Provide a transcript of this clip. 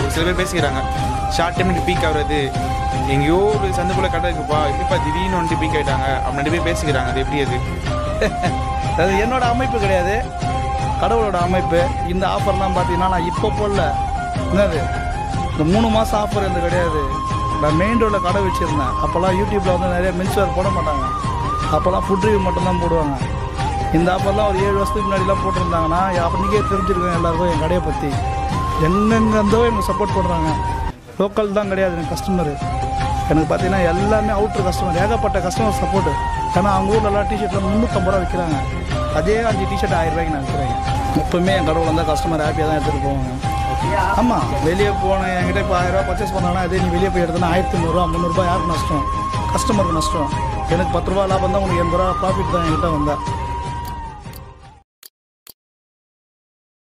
ஒரு சில பேர் பேசிக்கிறாங்க ஷார்ட் டைமுக்கு பீக் ஆகுறது எங்கேயோ ஒரு சந்துக்குள்ளே கடை இருக்குப்பா எப்படிப்பா திடீர்னு வந்துட்டு பீக் ஆகிட்டாங்க அப்படின்னு பேர் பேசிக்கிறாங்க அது எப்படி அது அது என்னோட அமைப்பு கிடையாது கடவுளோட அமைப்பு இந்த ஆஃபர்லாம் பார்த்தீங்கன்னா நான் இப்போ போடல என்னது இந்த மூணு மாதம் ஆஃபர் எந்த கிடையாது நான் மெயின் ரோடில் கடை வச்சுருந்தேன் அப்போல்லாம் யூடியூப்பில் வந்து நிறைய மின்ஸ்வேர் போட மாட்டாங்க அப்போல்லாம் ஃபுட் ரிவ்யூ மட்டும்தான் போடுவாங்க இந்த ஆஃபர்லாம் ஒரு ஏழு வருஷத்துக்கு முன்னாடிலாம் போட்டிருந்தாங்கன்னா அப்படிக்கே தெரிஞ்சிருக்கேன் எல்லாருக்கும் என் கடையை பற்றி எங்கெங்கேருந்தோ எனக்கு சப்போர்ட் பண்ணுறாங்க லோக்கல் தான் கிடையாது எனக்கு கஸ்டமரு எனக்கு பார்த்தீங்கன்னா எல்லாமே அவுட்ரு கஸ்டமர் ஏகப்பட்ட கஸ்டமர் சப்போர்ட்டு ஏன்னா அவங்க ஊர்லலாம் டிஷர்ட்லாம் முந்நூற்றம்பது ரூபா விற்கிறாங்க அதே அஞ்சு டிஷர்ட் ஆயிரம் ரூபாய்க்கு நான் விற்கிறேன் எப்பவுமே என் கடவுள் வந்தால் கஸ்டமர் ஹாப்பியாக தான் எடுத்துகிட்டு போவாங்க ஆமாம் வெளியே போனேன் என்கிட்ட இப்போ ஆயிரம் ரூபா பர்ச்சேஸ் பண்ணாங்கன்னா அதே நீ வெளியே போய் எடுத்தனா ஆயிரத்தி முந்நூறுரூவா முந்நூறுரூபா யாருக்கு நஷ்டம் கஸ்டமருக்கு நஷ்டம் எனக்கு பத்து ரூபா லாபம் தான் உனக்கு எண்பது ரூபா ப்ராஃபிட் தான் என்கிட்ட வந்தா